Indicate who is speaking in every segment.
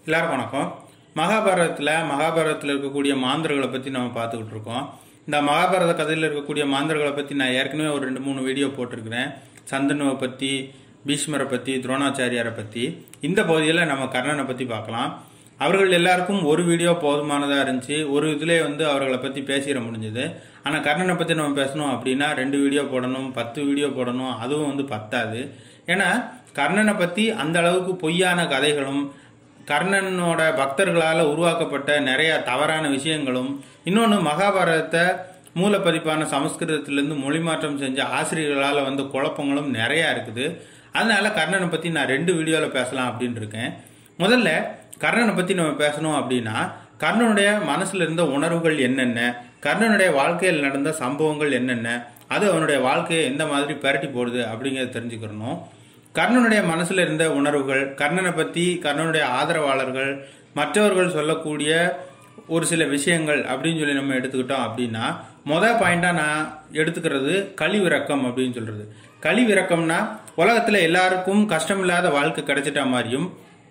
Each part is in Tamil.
Speaker 1: எல்லாருக்கும் வணக்கம் மகாபாரதத்தில் மகாபாரதத்தில் இருக்கக்கூடிய மாந்தர்களை பற்றி நம்ம பார்த்துக்கிட்டு இருக்கோம் இந்த மகாபாரத கதையில் இருக்கக்கூடிய மாந்தர்களை பற்றி நான் ஏற்கனவே ஒரு ரெண்டு மூணு வீடியோ போட்டிருக்கிறேன் சந்தனுவை பற்றி பீஷ்மரை பற்றி துரோணாச்சாரியாரை பற்றி இந்த பகுதியில் நம்ம கர்ணனை பற்றி பார்க்கலாம் அவர்கள் எல்லாருக்கும் ஒரு வீடியோ போதுமானதாக இருந்துச்சு ஒரு இதிலே வந்து அவர்களை பற்றி பேசிட முடிஞ்சது ஆனால் கர்ணனை பற்றி நம்ம பேசணும் அப்படின்னா ரெண்டு வீடியோ போடணும் பத்து வீடியோ போடணும் அதுவும் வந்து பத்தாது ஏன்னா கர்ணனை பற்றி அந்த அளவுக்கு பொய்யான கதைகளும் கர்ணனோட பக்தர்களால் உருவாக்கப்பட்ட நிறைய தவறான விஷயங்களும் இன்னொன்று மகாபாரதத்தை மூலப்பதிப்பான சமஸ்கிருதத்திலேருந்து மொழிமாற்றம் செஞ்ச ஆசிரியர்களால் வந்த குழப்பங்களும் நிறையா இருக்குது அதனால கர்ணனை பற்றி நான் ரெண்டு வீடியோவில் பேசலாம் அப்படின்னு இருக்கேன் முதல்ல கர்ணனை பற்றி நம்ம பேசணும் அப்படின்னா கர்ணனுடைய மனசில் இருந்த உணர்வுகள் என்னென்ன கர்ணனுடைய வாழ்க்கையில் நடந்த சம்பவங்கள் என்னென்ன அது அவனுடைய வாழ்க்கையை எந்த மாதிரி பரட்டி போடுது அப்படிங்கிறத தெரிஞ்சுக்கிறணும் கர்ணனுடைய மனசுல இருந்த உணர்வுகள் கர்ணனை பத்தி கர்ணனுடைய ஆதரவாளர்கள் மற்றவர்கள் சொல்லக்கூடிய ஒரு சில விஷயங்கள் அப்படின்னு சொல்லி நம்ம எடுத்துக்கிட்டோம் அப்படின்னா மொதல் பாயிண்டா நான் எடுத்துக்கிறது கழிவிறக்கம் அப்படின்னு சொல்றது கழிவிறக்கம்னா உலகத்துல எல்லாருக்கும் கஷ்டமில்லாத வாழ்க்கை கிடைச்சிட்ட மாதிரியும்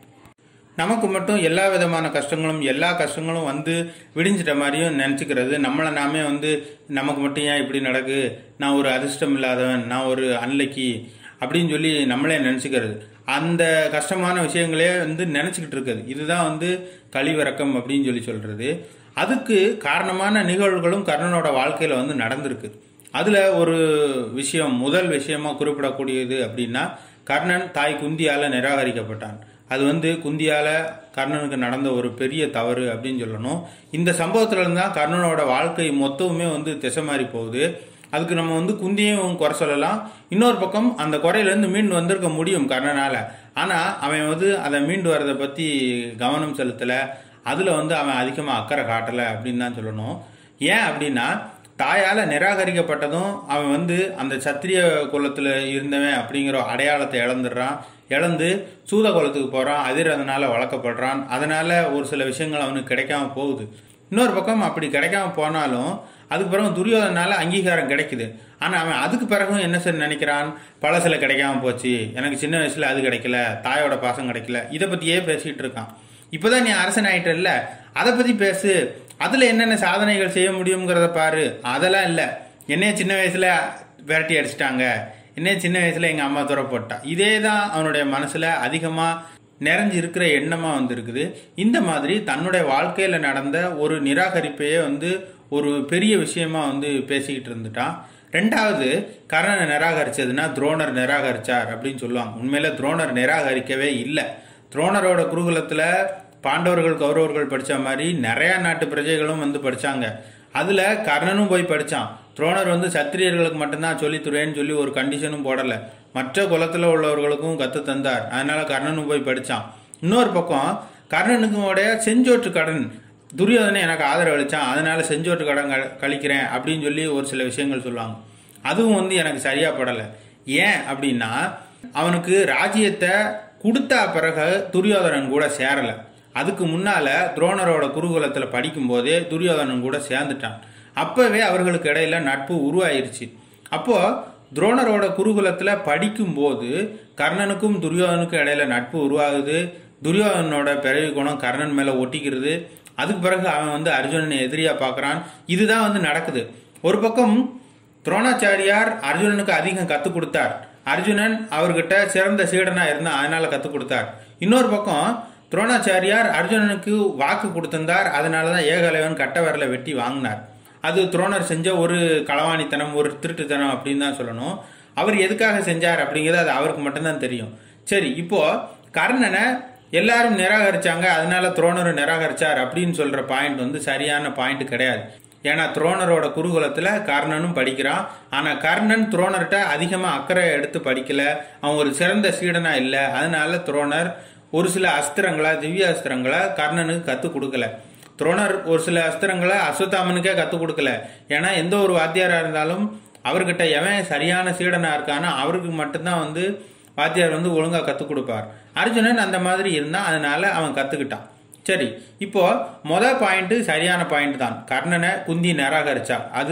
Speaker 1: நமக்கு மட்டும் எல்லா விதமான கஷ்டங்களும் எல்லா கஷ்டங்களும் வந்து விடிஞ்சிட்ட மாதிரியும் நினச்சிக்கிறது நம்மளை நாமே வந்து நமக்கு மட்டும் ஏன் இப்படி நடக்கு நான் ஒரு அதிர்ஷ்டம் இல்லாதவன் நான் ஒரு அன்லக்கி அப்படின்னு சொல்லி நம்மளே நினச்சிக்கிறது அந்த கஷ்டமான விஷயங்களே வந்து நினச்சிக்கிட்டு இருக்குது இதுதான் வந்து கழிவிறக்கம் அப்படின்னு சொல்லி சொல்கிறது அதுக்கு காரணமான நிகழ்வுகளும் கர்ணனோட வாழ்க்கையில் வந்து நடந்திருக்கு அதில் ஒரு விஷயம் முதல் விஷயமா குறிப்பிடக்கூடியது அப்படின்னா கர்ணன் தாய் குந்தியால் நிராகரிக்கப்பட்டான் அது வந்து குந்தியால கர்ணனுக்கு நடந்த ஒரு பெரிய தவறு அப்படின்னு சொல்லணும் இந்த சம்பவத்துல இருந்து தான் கர்ணனோட வாழ்க்கை மொத்தமுமே வந்து திசை மாறி போகுது அதுக்கு நம்ம வந்து குந்தியும் குறை சொல்லலாம் இன்னொரு பக்கம் அந்த குறையிலேருந்து மீண்டு வந்திருக்க முடியும் கர்ணனால ஆனால் அவன் வந்து அதை மீண்டு வரதை பற்றி கவனம் செலுத்தலை அதில் வந்து அவன் அதிகமாக அக்கறை காட்டலை அப்படின்னு தான் சொல்லணும் ஏன் அப்படின்னா தாயால் நிராகரிக்கப்பட்டதும் அவன் வந்து அந்த சத்திரிய குலத்தில் இருந்தவன் அப்படிங்கிற அடையாளத்தை இழந்துடுறான் இழந்து சூத குலத்துக்கு போகிறான் அதிர் அதனால் வளர்க்கப்படுறான் அதனால் ஒரு சில விஷயங்கள் அவனுக்கு கிடைக்காம போகுது இன்னொரு பக்கம் அப்படி கிடைக்காம போனாலும் அதுக்கு பிறகு துரியோதனால அங்கீகாரம் கிடைக்குது ஆனால் அவன் அதுக்கு பிறகும் என்ன சார் நினைக்கிறான் பழசில் கிடைக்காம போச்சு எனக்கு சின்ன வயசில் அது கிடைக்கல தாயோட பாசம் கிடைக்கல இதை பற்றியே பேசிகிட்டு இருக்கான் இப்போதான் நீ அரசன் ஆயிட்டல்ல அதை பற்றி பேசு அதில் என்னென்ன சாதனைகள் செய்ய முடியுங்கிறத பாரு அதெல்லாம் இல்லை என்னைய சின்ன வயசில் விரட்டி அடிச்சிட்டாங்க என்னைய சின்ன வயசில் எங்கள் அம்மா துறை போட்டா இதே தான் அவனுடைய மனசில் அதிகமாக நிறைஞ்சு இருக்கிற எண்ணமாக வந்திருக்குது இந்த மாதிரி தன்னுடைய வாழ்க்கையில் நடந்த ஒரு நிராகரிப்பையே வந்து ஒரு பெரிய விஷயமா வந்து பேசிக்கிட்டு இருந்துட்டான் ரெண்டாவது கர்ணனை நிராகரிச்சதுன்னா துரோணர் நிராகரிச்சார் அப்படின்னு சொல்லுவாங்க உண்மையில துரோணர் நிராகரிக்கவே இல்லை துரோணரோட குருகுலத்தில் பாண்டவர்கள் கௌரவர்கள் படித்த மாதிரி நிறையா நாட்டு பிரஜைகளும் வந்து படித்தாங்க அதில் கர்ணனும் போய் படித்தான் துரோணர் வந்து சத்திரியர்களுக்கு மட்டும்தான் சொல்லித்துறேன்னு சொல்லி ஒரு கண்டிஷனும் போடலை மற்ற குலத்தில் உள்ளவர்களுக்கும் கற்று தந்தார் அதனால கர்ணனும் போய் படித்தான் இன்னொரு பக்கம் கர்ணனுக்குடைய செஞ்சோற்று கடன் துரியோதனை எனக்கு ஆதரவு அளித்தான் அதனால செஞ்சோற்று கடன் கழிக்கிறேன் அப்படின்னு சொல்லி ஒரு சில விஷயங்கள் சொல்லுவாங்க அதுவும் வந்து எனக்கு சரியா படலை ஏன் அப்படின்னா அவனுக்கு ராஜ்யத்தை கொடுத்தா பிறகு துரியோதனன் கூட சேரலை அதுக்கு முன்னால துரோணரோட குருகுலத்தில் படிக்கும் போதே துரியோதனன் கூட சேர்ந்துட்டான் அப்பவே அவர்களுக்கு இடையில நட்பு உருவாயிருச்சு அப்போ துரோணரோட குருகுலத்தில் படிக்கும்போது கர்ணனுக்கும் துரியோதனுக்கும் இடையில நட்பு உருவாகுது துரியோதனோட பிறவி குணம் கர்ணன் மேல ஒட்டிக்கிறது அதுக்கு பிறகு அவன் வந்து அர்ஜுனனை எதிரியா பார்க்கறான் இதுதான் வந்து நடக்குது ஒரு பக்கம் துரோணாச்சாரியார் அர்ஜுனனுக்கு அதிகம் கற்றுக் கொடுத்தார் அர்ஜுனன் அவர்கிட்ட சிறந்த சீடனா இருந்தா அதனால கற்றுக் கொடுத்தார் இன்னொரு பக்கம் துரோணாச்சாரியார் அர்ஜுனனுக்கு வாக்கு கொடுத்திருந்தார் அதனால தான் ஏகலைவன் கட்ட விரலை வெட்டி வாங்கினார் அது துரோணர் செஞ்ச ஒரு களவாணித்தனம் ஒரு திருட்டுத்தனம் அப்படின்னு தான் சொல்லணும் அவர் எதுக்காக செஞ்சார் அப்படிங்கிறது அது அவருக்கு மட்டும்தான் தெரியும் சரி இப்போ கர்ணனை எல்லாரும் நிராகரிச்சாங்க அதனால துரோணரும் நிராகரிச்சார் அப்படின்னு சொல்ற பாயிண்ட் வந்து சரியான பாயிண்ட் கிடையாது ஏன்னா துரோணரோட குருகுலத்துல கர்ணனும் படிக்கிறான் ஆனா கர்ணன் துரோணர்கிட்ட அதிகமா அக்கறை எடுத்து படிக்கல அவன் ஒரு சிறந்த சீடனா இல்லை அதனால துரோணர் ஒரு சில அஸ்திரங்களை திவ்ய அஸ்திரங்களை கர்ணனுக்கு கற்றுக் கொடுக்கல துரோணர் ஒரு சில அஸ்திரங்களை அஸ்வத்தாமனுக்கே கற்றுக் கொடுக்கல ஏன்னா எந்த ஒரு வாத்தியாரா இருந்தாலும் அவர்கிட்ட எவன் சரியான சீடனா இருக்கானோ அவருக்கு மட்டும்தான் வந்து வாத்தியார் வந்து ஒழுங்கா கற்றுக் கொடுப்பார் அர்ஜுனன் அந்த மாதிரி இருந்தா அதனால அவன் கத்துக்கிட்டான் சரி இப்போ மொதல் பாயிண்ட் சரியான பாயிண்ட் தான் கர்ணனை குந்தி நிராகரிச்சா அது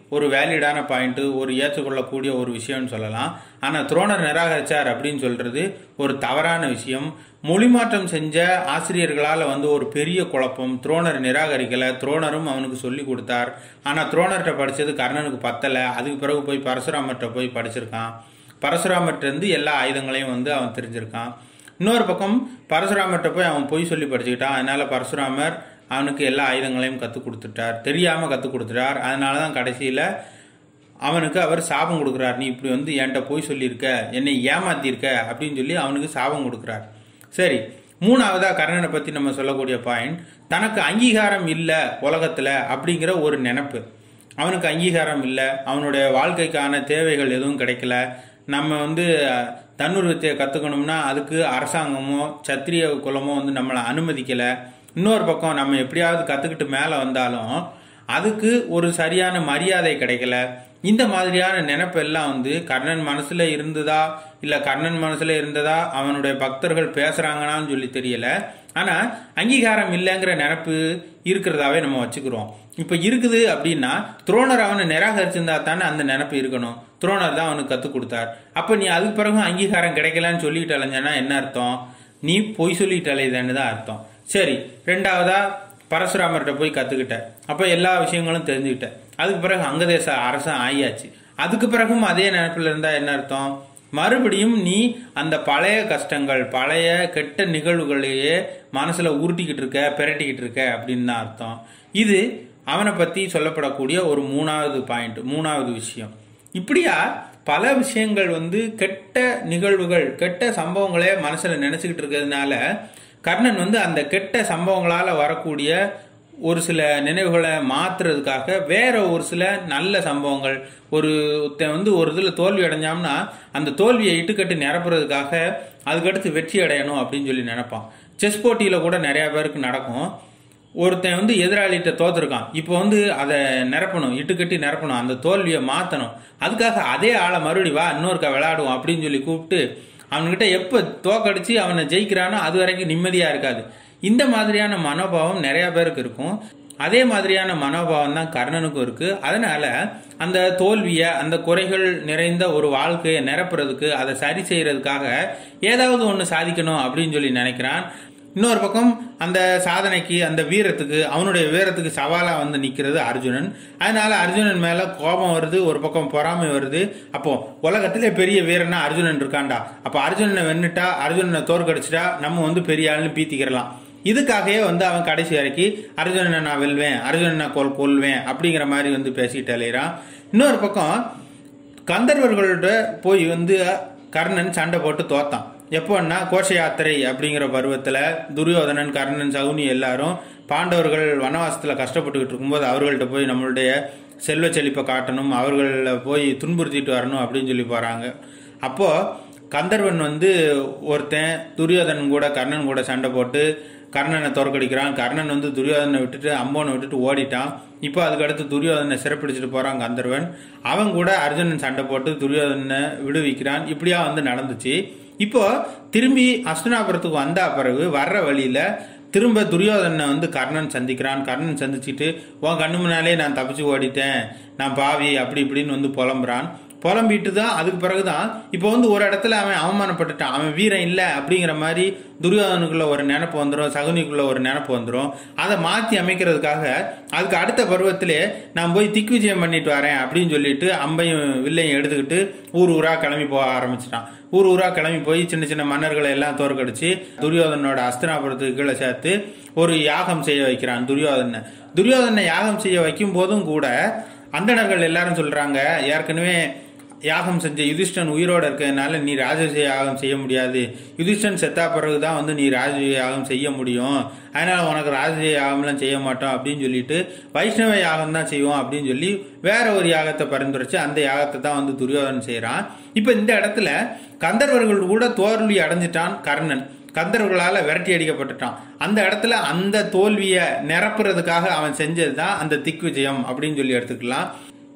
Speaker 1: ஒரு வேலிடான பாயிண்ட் ஒரு ஏற்றுக்கொள்ளக்கூடிய ஒரு விஷயம்னு சொல்லலாம் ஆனா துரோணர் நிராகரிச்சார் அப்படின்னு சொல்றது ஒரு தவறான விஷயம் மொழிமாற்றம் செஞ்ச ஆசிரியர்களால வந்து ஒரு பெரிய குழப்பம் துரோணர் நிராகரிக்கல துரோணரும் அவனுக்கு சொல்லி கொடுத்தார் ஆனா துரோணர்கிட்ட படிச்சது கர்ணனுக்கு பத்தல அதுக்கு பிறகு போய் பரசுராமர்கிட்ட போய் படிச்சிருக்கான் பரசுராமர்கிட்ட இருந்து எல்லா ஆயுதங்களையும் வந்து அவன் தெரிஞ்சிருக்கான் இன்னொரு பக்கம் பரசுராமர்கிட்ட போய் அவன் பொய் சொல்லி படிச்சுக்கிட்டான் அதனால பரசுராமர் அவனுக்கு எல்லா ஆயுதங்களையும் கற்றுக் கொடுத்துட்டார் தெரியாம கற்றுக் கொடுத்துட்டார் அதனால தான் கடைசியில் அவனுக்கு அவர் சாபம் கொடுக்குறார் நீ இப்படி வந்து என்கிட்ட போய் சொல்லியிருக்க என்னை ஏமாத்திருக்க அப்படின்னு சொல்லி அவனுக்கு சாபம் கொடுக்குறார் சரி மூணாவதா கர்ணனை பத்தி நம்ம சொல்லக்கூடிய பாயிண்ட் தனக்கு அங்கீகாரம் இல்லை உலகத்துல அப்படிங்கிற ஒரு நினப்பு அவனுக்கு அங்கீகாரம் இல்லை அவனுடைய வாழ்க்கைக்கான தேவைகள் எதுவும் கிடைக்கல நம்ம வந்து அஹ், தன்னூர் வித்தையை கற்றுக்கணும்னா அதுக்கு அரசாங்கமோ சத்திரிய குலமோ வந்து நம்மளை அனுமதிக்கலை இன்னொரு பக்கம் நம்ம எப்படியாவது கற்றுக்கிட்டு மேலே வந்தாலும் அதுக்கு ஒரு சரியான மரியாதை கிடைக்கல இந்த மாதிரியான நினைப்பெல்லாம் வந்து கர்ணன் மனசுல இருந்ததா இல்ல கர்ணன் மனசுல இருந்ததா அவனுடைய பக்தர்கள் பேசுறாங்களான்னு சொல்லி தெரியல ஆனா அங்கீகாரம் இல்லைங்கிற நினைப்பு இருக்கிறதாவே நம்ம வச்சுக்கிறோம் இப்ப இருக்குது அப்படின்னா துரோணர் அவனை நிராகரிச்சிருந்தா தானே அந்த நினைப்பு இருக்கணும் துரோணர் தான் அவனுக்கு கத்துக் கொடுத்தார் அப்ப நீ அதுக்கு பிறகு அங்கீகாரம் கிடைக்கலன்னு சொல்லிட்டு அலைஞ்சனா என்ன அர்த்தம் நீ பொய் சொல்லிட்டு அலையுதான்னு தான் அர்த்தம் சரி ரெண்டாவதா பரசுராமர்கிட்ட போய் கத்துக்கிட்ட அப்ப எல்லா விஷயங்களும் தெரிஞ்சுக்கிட்ட அதுக்கு பிறகு அங்கதேச அரசன் ஆயாச்சு அதுக்கு பிறகும் அதே நினைப்புல இருந்தா என்ன அர்த்தம் மறுபடியும் நீ அந்த பழைய கஷ்டங்கள் பழைய கெட்ட நிகழ்வுகளையே மனசுல உருட்டிக்கிட்டு இருக்க பிரட்டிக்கிட்டு இருக்க அப்படின்னு தான் அர்த்தம் இது அவனை பத்தி சொல்லப்படக்கூடிய ஒரு மூணாவது பாயிண்ட் மூணாவது விஷயம் இப்படியா பல விஷயங்கள் வந்து கெட்ட நிகழ்வுகள் கெட்ட சம்பவங்களே மனசுல நினைச்சுக்கிட்டு இருக்கிறதுனால கர்ணன் வந்து அந்த கெட்ட சம்பவங்களால வரக்கூடிய ஒரு சில நினைவுகளை மாத்துறதுக்காக வேற ஒரு சில நல்ல சம்பவங்கள் ஒரு ஒருத்தன் வந்து ஒரு இதுல தோல்வி அடைஞ்சாம்னா அந்த தோல்வியை இட்டுக்கட்டு நிரப்புறதுக்காக அதுக்கடுத்து வெற்றி அடையணும் அப்படின்னு சொல்லி நினைப்பான் செஸ் போட்டியில கூட நிறைய பேருக்கு நடக்கும் ஒருத்தன் வந்து எதிராளிகிட்ட தோத்துருக்கான் இப்போ வந்து அதை நிரப்பணும் இட்டுக்கட்டி நிரப்பணும் அந்த தோல்வியை மாற்றணும் அதுக்காக அதே ஆளை மறுபடி வா இன்னொருக்கா விளையாடுவோம் அப்படின்னு சொல்லி கூப்பிட்டு அவன்கிட்ட எப்போ தோக்கடிச்சு அவனை ஜெயிக்கிறானோ அது வரைக்கும் நிம்மதியாக இருக்காது இந்த மாதிரியான மனோபாவம் நிறைய பேருக்கு இருக்கும் அதே மாதிரியான மனோபாவம் தான் கர்ணனுக்கும் இருக்கு அதனால அந்த தோல்வியை அந்த குறைகள் நிறைந்த ஒரு வாழ்க்கையை நிரப்புறதுக்கு அதை சரி செய்யறதுக்காக ஏதாவது ஒன்று சாதிக்கணும் அப்படின்னு சொல்லி நினைக்கிறான் இன்னொரு பக்கம் அந்த சாதனைக்கு அந்த வீரத்துக்கு அவனுடைய வீரத்துக்கு சவாலா வந்து நிக்கிறது அர்ஜுனன் அதனால அர்ஜுனன் மேல கோபம் வருது ஒரு பக்கம் பொறாமை வருது அப்போ உலகத்திலே பெரிய வீரனா அர்ஜுனன் இருக்கான்டா அப்ப அர்ஜுனனை வென்னுட்டா அர்ஜுனனை தோற்கடிச்சிட்டா நம்ம வந்து பெரிய ஆளுன்னு பீத்திக்கிறலாம் இதுக்காகவே வந்து அவன் கடைசி வரைக்கும் அர்ஜுனனை நான் வெல்வேன் அர்ஜுனனை கொல் கொல்வேன் அப்படிங்கிற மாதிரி வந்து பேசிட்டு அலையிறான் இன்னொரு பக்கம் கந்தர்வர்களோட போய் வந்து கர்ணன் சண்டை போட்டு தோத்தான் எப்போன்னா கோஷ யாத்திரை அப்படிங்கிற பருவத்தில் துரியோதனன் கர்ணன் சகுனி எல்லாரும் பாண்டவர்கள் வனவாசத்தில் கஷ்டப்பட்டுக்கிட்டு இருக்கும்போது அவர்கள்ட்ட போய் நம்மளுடைய செல்வ செழிப்பை காட்டணும் அவர்களை போய் துன்புறுத்திட்டு வரணும் அப்படின்னு சொல்லி போகிறாங்க அப்போது கந்தர்வன் வந்து ஒருத்தன் துரியோதனன் கூட கர்ணன் கூட சண்டை போட்டு கர்ணனை தோற்கடிக்கிறான் கர்ணன் வந்து துரியோதனை விட்டுட்டு அம்போனை விட்டுட்டு ஓடிட்டான் இப்போ அதுக்கடுத்து துரியோதனை சிறப்பிடிச்சிட்டு போறான் கந்தர்வன் அவன் கூட அர்ஜுனன் சண்டை போட்டு துரியோதனை விடுவிக்கிறான் இப்படியா வந்து நடந்துச்சு இப்போ திரும்பி அஸ்தினாபுரத்துக்கு வந்தா பிறகு வர்ற வழியில திரும்ப துரியோதனை வந்து கர்ணன் சந்திக்கிறான் கர்ணன் சந்திச்சுட்டு உன் கண்ணு முன்னாலே நான் தப்பிச்சு ஓடிட்டேன் நான் பாவி அப்படி இப்படின்னு வந்து புலம்புறான் புலம்பிட்டு தான் அதுக்கு பிறகுதான் இப்போ வந்து ஒரு இடத்துல அவன் அவமானப்பட்டுட்டான் அவன் வீரன் இல்லை அப்படிங்கிற மாதிரி துரியோதனுக்குள்ள ஒரு நினப்பு வந்துடும் சகுனிக்குள்ள ஒரு நினப்பு வந்துடும் அதை மாற்றி அமைக்கிறதுக்காக அதுக்கு அடுத்த பருவத்திலே நான் போய் திக் விஜயம் பண்ணிட்டு வரேன் அப்படின்னு சொல்லிட்டு அம்பையும் வில்லையும் எடுத்துக்கிட்டு ஊர் ஊரா கிளம்பி போக ஆரம்பிச்சிட்டான் ஊர் ஊரா கிளம்பி போய் சின்ன சின்ன மன்னர்களை எல்லாம் தோற்கடிச்சு துரியோதனோட அஸ்தினாபுரத்துக்கு கீழே சேர்த்து ஒரு யாகம் செய்ய வைக்கிறான் துரியோதனை துரியோதனை யாகம் செய்ய வைக்கும் போதும் கூட அந்தணர்கள் எல்லாரும் சொல்றாங்க ஏற்கனவே யாகம் செஞ்ச யுதிஷ்டன் உயிரோட இருக்கிறதுனால நீ ராஜசூய யாகம் செய்ய முடியாது யுதிஷ்டன் செத்தா பிறகுதான் வந்து நீ ராஜசூய யாகம் செய்ய முடியும் அதனால உனக்கு ராஜசூய யாகம்லாம் செய்ய மாட்டோம் அப்படின்னு சொல்லிட்டு வைஷ்ணவ யாகம் தான் செய்வோம் அப்படின்னு சொல்லி வேற ஒரு யாகத்தை பரிந்துரைச்சு அந்த யாகத்தை தான் வந்து துரியோதனன் செய்யறான் இப்ப இந்த இடத்துல கந்தர்வர்கள் கூட தோல்வி அடைஞ்சிட்டான் கர்ணன் கந்தர்களால விரட்டி அடிக்கப்பட்டுட்டான் அந்த இடத்துல அந்த தோல்வியை நிரப்புறதுக்காக அவன் செஞ்சது தான் அந்த திக் விஜயம் அப்படின்னு சொல்லி எடுத்துக்கலாம்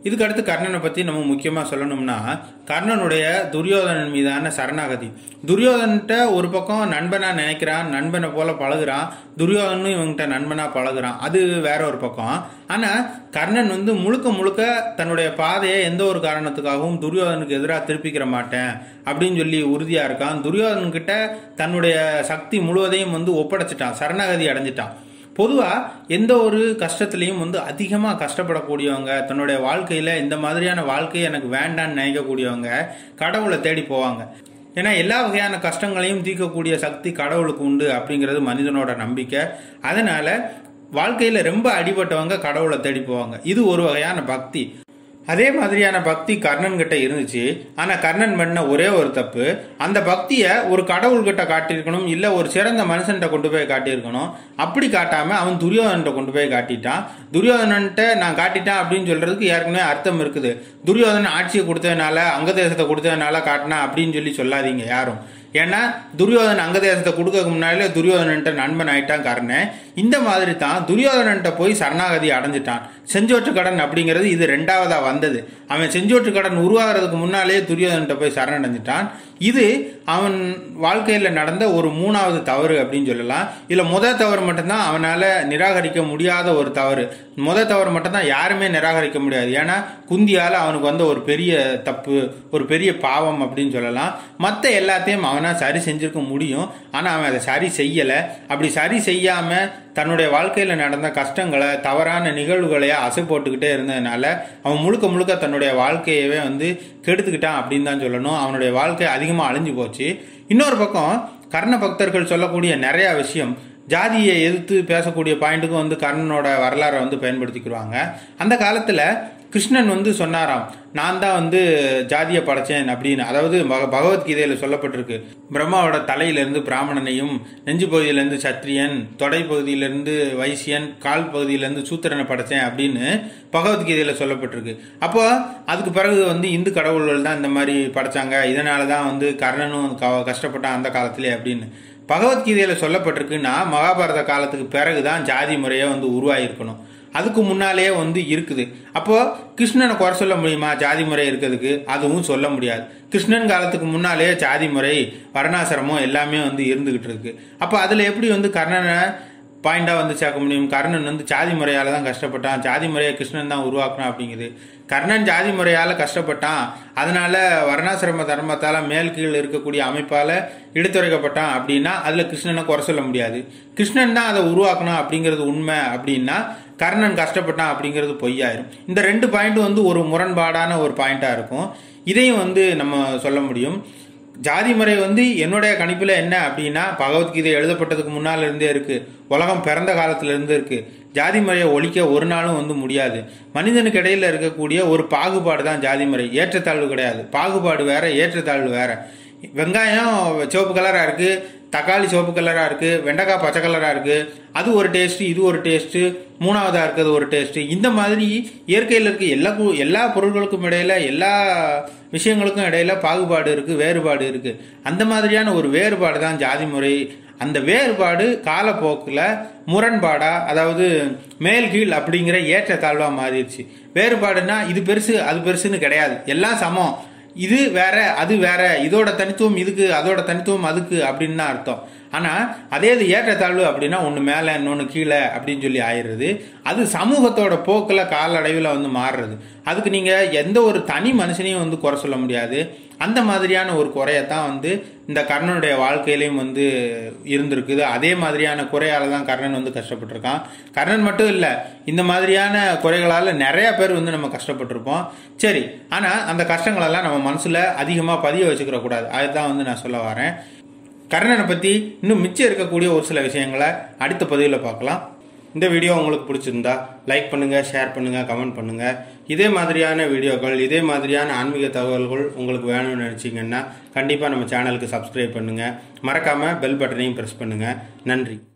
Speaker 1: இதுக்கு அடுத்து கர்ணனை பத்தி நம்ம முக்கியமா சொல்லணும்னா கர்ணனுடைய துரியோதனன் மீதான சரணாகதி துரியோதன்கிட்ட ஒரு பக்கம் நண்பனா நினைக்கிறான் நண்பனை போல பழகுறான் துரியோதனும் இவங்கிட்ட நண்பனா பழகுறான் அது வேற ஒரு பக்கம் ஆனா கர்ணன் வந்து முழுக்க முழுக்க தன்னுடைய பாதையை எந்த ஒரு காரணத்துக்காகவும் துரியோதனுக்கு எதிராக திருப்பிக்கிற மாட்டேன் அப்படின்னு சொல்லி உறுதியா இருக்கான் துரியோதன் கிட்ட தன்னுடைய சக்தி முழுவதையும் வந்து ஒப்படைச்சிட்டான் சரணாகதி அடைஞ்சிட்டான் பொதுவா எந்த ஒரு கஷ்டத்துலையும் வந்து அதிகமா கஷ்டப்படக்கூடியவங்க தன்னுடைய வாழ்க்கையில இந்த மாதிரியான வாழ்க்கை எனக்கு வேண்டான்னு நினைக்கக்கூடியவங்க கடவுளை தேடி போவாங்க ஏன்னா எல்லா வகையான கஷ்டங்களையும் தீர்க்கக்கூடிய சக்தி கடவுளுக்கு உண்டு அப்படிங்கிறது மனிதனோட நம்பிக்கை அதனால வாழ்க்கையில ரொம்ப அடிபட்டவங்க கடவுளை தேடி போவாங்க இது ஒரு வகையான பக்தி அதே மாதிரியான பக்தி கர்ணன் கிட்ட இருந்துச்சு ஆனா கர்ணன் பண்ண ஒரே ஒரு தப்பு அந்த பக்தியை ஒரு கடவுள் கிட்ட காட்டியிருக்கணும் இல்ல ஒரு சிறந்த மனுஷன்கிட்ட கொண்டு போய் காட்டியிருக்கணும் அப்படி காட்டாம அவன் துரியோதன்கிட்ட கொண்டு போய் காட்டிட்டான் துரியோதனன்ட்ட நான் காட்டிட்டேன் அப்படின்னு சொல்றதுக்கு ஏற்கனவே அர்த்தம் இருக்குது துரியோதனன் ஆட்சியை கொடுத்ததுனால அங்க தேசத்தை கொடுத்ததுனால காட்டினா அப்படின்னு சொல்லி சொல்லாதீங்க யாரும் ஏன்னா துரியோதனன் அங்க தேசத்தை கொடுக்க முன்னாலே துரியோதனன்ட்ட நண்பன் ஆயிட்டான் காரணம் இந்த மாதிரி தான் துரியோதனன்ட்ட போய் சரணாகதி அடைஞ்சிட்டான் செஞ்சோற்று கடன் அப்படிங்கிறது இது ரெண்டாவதா வந்தது அவன் செஞ்சோற்று கடன் உருவாகிறதுக்கு முன்னாலே துரியோதன்ட்ட போய் சரணடைஞ்சிட்டான் இது அவன் வாழ்க்கையில நடந்த ஒரு மூணாவது தவறு அப்படின்னு சொல்லலாம் இல்ல முத தவறு மட்டும்தான் அவனால நிராகரிக்க முடியாத ஒரு தவறு முத தவறு மட்டும்தான் யாருமே நிராகரிக்க முடியாது ஏன்னா குந்தியால அவனுக்கு வந்த ஒரு பெரிய தப்பு ஒரு பெரிய பாவம் அப்படின்னு சொல்லலாம் மற்ற எல்லாத்தையும் அவனா சரி செஞ்சிருக்க முடியும் ஆனா அவன் அதை சரி செய்யல அப்படி சரி செய்யாம தன்னுடைய வாழ்க்கையில நடந்த கஷ்டங்களை தவறான நிகழ்வுகளையே அசை போட்டுக்கிட்டே இருந்ததுனால அவன் முழுக்க முழுக்க தன்னுடைய வாழ்க்கையவே வந்து கெடுத்துக்கிட்டான் அப்படின்னு தான் சொல்லணும் அவனுடைய வாழ்க்கை அதிகமா அழிஞ்சு போச்சு இன்னொரு பக்கம் கர்ண பக்தர்கள் சொல்லக்கூடிய நிறைய விஷயம் ஜாதியை எதிர்த்து பேசக்கூடிய பாயிண்ட்டுக்கும் வந்து கர்ணனோட வரலாறை வந்து பயன்படுத்திக்கிறாங்க அந்த காலத்துல கிருஷ்ணன் வந்து சொன்னாராம் நான் தான் வந்து ஜாதியை படைச்சேன் அப்படின்னு அதாவது பக- பகவத்கீதையில சொல்லப்பட்டிருக்கு பிரம்மாவோட தலையிலிருந்து பிராமணனையும் நெஞ்சு பகுதியிலிருந்து சத்திரியன் தொடை பகுதியிலிருந்து வைசியன் கால் பகுதியிலிருந்து சூத்திரனை படைச்சேன் அப்படின்னு பகவத்கீதையில சொல்லப்பட்டிருக்கு அப்போ அதுக்கு பிறகு வந்து இந்து கடவுள்கள் தான் இந்த மாதிரி படைச்சாங்க இதனால தான் வந்து கர்ணனும் க- கஷ்டப்பட்டான் அந்த காலத்திலே அப்படின்னு பகவத்கீதையில சொல்லப்பட்டிருக்குன்னா மகாபாரத காலத்துக்கு பிறகுதான் ஜாதி முறையை வந்து உருவாயிருக்கணும் அதுக்கு முன்னாலேயே வந்து இருக்குது அப்போ கிருஷ்ணனை குறை சொல்ல முடியுமா ஜாதி முறை இருக்கிறதுக்கு அதுவும் சொல்ல முடியாது கிருஷ்ணன் காலத்துக்கு முன்னாலேயே ஜாதி முறை வர்ணாசிரமம் எல்லாமே வந்து இருந்துகிட்டு இருக்கு அப்போ அதுல எப்படி வந்து கர்ணனை பாயிண்டா வந்து சேர்க்க முடியும் கர்ணன் வந்து ஜாதி முறையால தான் கஷ்டப்பட்டான் ஜாதி முறையை கிருஷ்ணன் தான் உருவாக்கணும் அப்படிங்குது கர்ணன் ஜாதி முறையால கஷ்டப்பட்டான் அதனால வர்ணாசிரம தர்மத்தால மேல் கீழ் இருக்கக்கூடிய அமைப்பால எடுத்துரைக்கப்பட்டான் அப்படின்னா அதுல கிருஷ்ணனை குறை சொல்ல முடியாது கிருஷ்ணன் தான் அதை உருவாக்கணும் அப்படிங்கிறது உண்மை அப்படின்னா கர்ணன் கஷ்டப்பட்டான் அப்படிங்கிறது பொய்யாயிரும் இந்த ரெண்டு பாயிண்ட் வந்து ஒரு முரண்பாடான ஒரு பாயிண்டா இருக்கும் இதையும் வந்து நம்ம சொல்ல முடியும் ஜாதி முறை வந்து என்னுடைய கணிப்புல என்ன அப்படின்னா பகவத்கீதை எழுதப்பட்டதுக்கு முன்னால இருந்தே இருக்கு உலகம் பிறந்த காலத்துல இருந்து இருக்கு ஜாதி முறையை ஒழிக்க ஒரு நாளும் வந்து முடியாது மனிதனுக்கு இடையில இருக்கக்கூடிய ஒரு பாகுபாடு தான் ஜாதி முறை ஏற்றத்தாழ்வு கிடையாது பாகுபாடு வேற ஏற்றத்தாழ்வு வேற வெங்காயம் சிவப்பு கலரா இருக்கு தக்காளி சிவப்பு கலரா இருக்கு வெண்டைக்காய் பச்சை கலரா இருக்கு அது ஒரு டேஸ்ட் இது ஒரு டேஸ்ட் மூணாவதா இருக்கிறது ஒரு டேஸ்ட் இந்த மாதிரி இயற்கையில் இருக்க எல்லா கு- எல்லா பொருட்களுக்கும் இடையில எல்லா விஷயங்களுக்கும் இடையில பாகுபாடு இருக்கு வேறுபாடு இருக்கு அந்த மாதிரியான ஒரு வேறுபாடு தான் ஜாதி முறை அந்த வேறுபாடு காலப்போக்கில் முரண்பாடா அதாவது மேல் கீழ் அப்படிங்கிற ஏற்றத்தாழ்வா மாறிடுச்சு வேறுபாடுனா இது பெருசு அது பெருசுன்னு கிடையாது எல்லாம் சமம் இது வேற அது வேற இதோட தனித்துவம் இதுக்கு அதோட தனித்துவம் அதுக்கு அப்படின்னு தான் அர்த்தம் ஆனா அதே இது ஏற்றத்தாழ்வு அப்படின்னா ஒன்று மேலே இன்னொன்று கீழே அப்படின்னு சொல்லி ஆயிடுறது அது சமூகத்தோட போக்கில் காலடைவில் வந்து மாறுறது அதுக்கு நீங்க எந்த ஒரு தனி மனுஷனையும் வந்து குறை சொல்ல முடியாது அந்த மாதிரியான ஒரு குறையத்தான் வந்து இந்த கர்ணனுடைய வாழ்க்கையிலையும் வந்து இருந்திருக்குது அதே மாதிரியான குறையால தான் கர்ணன் வந்து கஷ்டப்பட்டிருக்கான் கர்ணன் மட்டும் இல்ல இந்த மாதிரியான குறைகளால நிறைய பேர் வந்து நம்ம கஷ்டப்பட்டிருப்போம் சரி ஆனா அந்த கஷ்டங்களெல்லாம் நம்ம மனசுல அதிகமா பதிய வச்சுக்கிற கூடாது அதுதான் வந்து நான் சொல்ல வரேன் கர்ணனை பத்தி இன்னும் மிச்சம் இருக்கக்கூடிய ஒரு சில விஷயங்களை அடுத்த பதிவில் பார்க்கலாம் இந்த வீடியோ உங்களுக்கு பிடிச்சிருந்தா லைக் பண்ணுங்க ஷேர் பண்ணுங்க கமெண்ட் பண்ணுங்க இதே மாதிரியான வீடியோக்கள் இதே மாதிரியான ஆன்மீக தகவல்கள் உங்களுக்கு வேணும்னு நினைச்சீங்கன்னா கண்டிப்பா நம்ம சேனலுக்கு சப்ஸ்கிரைப் பண்ணுங்க மறக்காம பெல் பட்டனையும் பிரஸ் பண்ணுங்க நன்றி